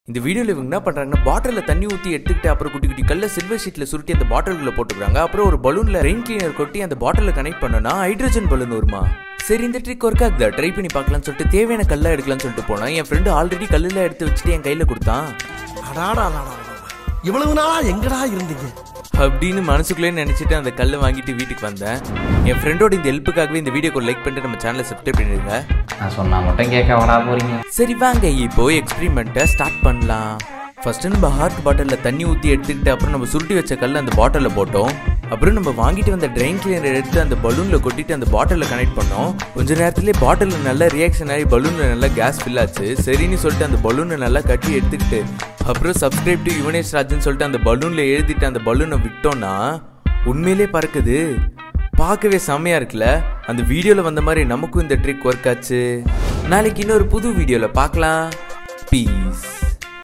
இந்த வீடியோல இவங்க என்ன பண்றாங்கன்னா பாட்டில தண்ணி ஊத்தி எடுத்துக்கிட்டு அப்புறம் குட்டி குட்டி கல்ல சில்வர் ஷீட்ல சுருட்டி அந்த பாட்டிலுக்குள்ள போட்டுக்கிறாங்க அப்புறம் ஒரு பலூன்ல ரெயின் கிளீனர் கொட்டி அந்த பாட்டில கனெக்ட் பண்ணனா ஹைட்ரஜன் பலூன் வருமா சரி இந்த ட்ரிக் ஒர்க் ஆகுதா ட்ரை பண்ணி பார்க்கலாம்னு சொல்லிட்டு தேவையான கல்லா எடுக்கலாம்னு சொல்லிட்டு போனா என் ஃப்ரெண்டு ஆல்ரெடி கல்லுல எடுத்து வச்சுட்டு என் கையில கொடுத்தான் அடாடா அடாடா, அடாடா. இவ்வளவு நாளா எங்கடா இருந்தீங்க அப்படின்னு மனசுக்குள்ளே நினைச்சிட்டு அந்த கல்லை வாங்கிட்டு வீட்டுக்கு வந்தேன் என் ஃப்ரெண்டோட இந்த ஹெல்ப்புக்காகவே இந்த வீடியோக்கு லைக் பண்ணிட்டு நம்ம சேனலை சப்ஸ்கிரைப் பண்ணிடுங்க நான் சொன்னா மட்டும் கேட்க வரா போறீங்க சரி வாங்க இப்போ எக்ஸ்பெரிமெண்ட்டை ஸ்டார்ட் பண்ணலாம் ஃபர்ஸ்ட் நம்ம ஹார்ட் பாட்டிலில் தண்ணி ஊற்றி எடுத்துக்கிட்டு அப்புறம் நம்ம சுருட்டி வச்ச கல்லை அந்த பாட்டிலில் போட்டோம் அப்புறம் நம்ம வாங்கிட்டு வந்த ட்ரெயின் கிளீனர் எடுத்து அந்த பலூனில் கொட்டிட்டு அந்த பாட்டிலில் கனெக்ட் பண்ணோம் கொஞ்ச நேரத்துலேயே பாட்டிலில் நல்லா ரியாக்ஷன் ஆகி பலூனில் நல்லா கேஸ் ஃபில் ஆச்சு சரின்னு சொல்லிட்டு அந்த பலூனை நல்லா கட்டி எடுத்துக்கிட்டு அப்புறம் சப்ஸ்கிரைப் டு யுவனேஷ் ராஜன் சொல்லிட்டு அந்த பலூனில் எழுதிட்டு அந்த பலூனை விட்டோம்னா உண்மையிலே பறக்குது பார்க்கவே செம்மையா இருக்குல்ல அந்த வீடியோல வந்த மாதிரி நமக்கும் இந்த ட்ரிக் ஒர்க் ஆச்சு நாளைக்கு இன்னொரு புது வீடியோல பார்க்கலாம் பீஸ்